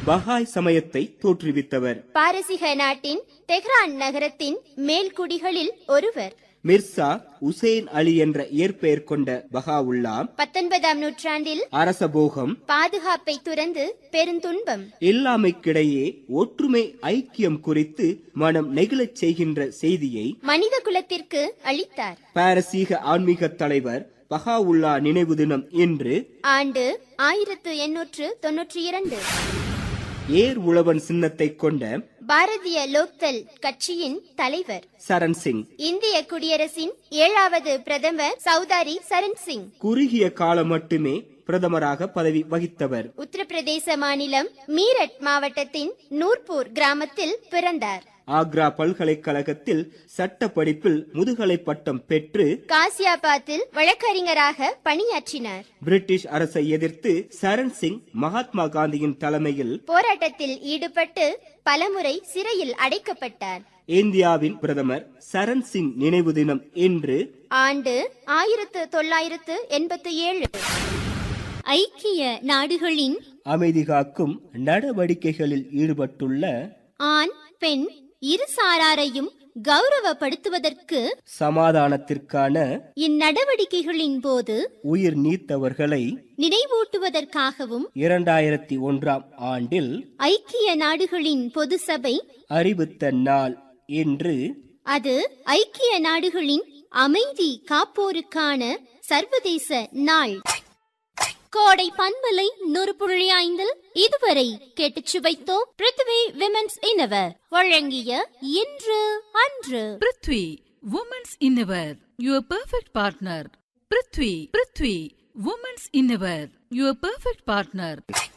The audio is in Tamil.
பஹாய் சமயத்தை தோற்றுவித்தவர் பாரசீக நாட்டின் தெஹ்ரான் நகரத்தின் மேல்குடிகளில் ஒருவர் மிர்சா உசேன் அலி என்ற இயற்பெயர் கொண்ட பஹாவுல்லா பத்தொன்பதாம் நூற்றாண்டில் அரசபோகம் பாதுகாப்பை துறந்து பெருந்துன்பம் எல்லாமைக்கிடையே ஒற்றுமை ஐக்கியம் குறித்து மனம் நெகிழச் செய்கின்ற செய்தியை மனித குலத்திற்கு அளித்தார் பாரசீக ஆன்மீக தலைவர் பஹாவுல்லா நினைவு தினம் இன்று ஆண்டு ஆயிரத்து எண்ணூற்று தொன்னூற்றி இரண்டு ஏர் உழவன் சின்னத்தை கொண்ட பாரதிய லோக்தல் கட்சியின் தலைவர் சரண் சிங் இந்திய குடியரசின் ஏழாவது பிரதமர் சௌதாரி சரண் சிங் குறுகிய காலம் மட்டுமே பிரதமராக பதவி வகித்தவர் உத்தரப்பிரதேச மாநிலம் மீரட் மாவட்டத்தின் நூர்பூர் கிராமத்தில் பிறந்தார் ஆக்ரா பல்கலைக்கழகத்தில் சட்ட படிப்பில் முதுகலை பட்டம் பெற்று காசியாபாத்தில் வழக்கறிஞராக பணியாற்றினார் பிரிட்டிஷ் அரசை எதிர்த்து சரண் சிங் மகாத்மா காந்தியின் தலைமையில் போராட்டத்தில் ஈடுபட்டு பலமுறை சிறையில் அடைக்கப்பட்டார் இந்தியாவின் பிரதமர் சரண் சிங் நினைவு தினம் இன்று ஆண்டு ஆயிரத்து தொள்ளாயிரத்து எண்பத்தி ஏழு ஐக்கிய நாடுகளின் அமைதி காக்கும் நடவடிக்கைகளில் ஈடுபட்டுள்ள ஆண் பெண் இரு சாராரையும் கௌரவப்படுத்துவதற்கு சமாதானத்திற்கான இந்நடவடிக்கைகளின் போது உயிர் நீத்தவர்களை நினைவூட்டுவதற்காகவும் இரண்டாயிரத்தி ஒன்றாம் ஆண்டில் ஐக்கிய நாடுகளின் பொது சபை அறிவித்த நாள் என்று அது ஐக்கிய நாடுகளின் அமைதி காப்போருக்கான சர்வதேச நாள் கோடை பண்பலை நூறு புள்ளி ஐந்தில் இதுவரை கேட்டுச் சுவைத்தோம் பிருத்வி விமென்ஸ் இனவர் வழங்கிய இன்று அன்று prithvi women's innerwear your perfect partner prithvi prithvi women's innerwear your perfect partner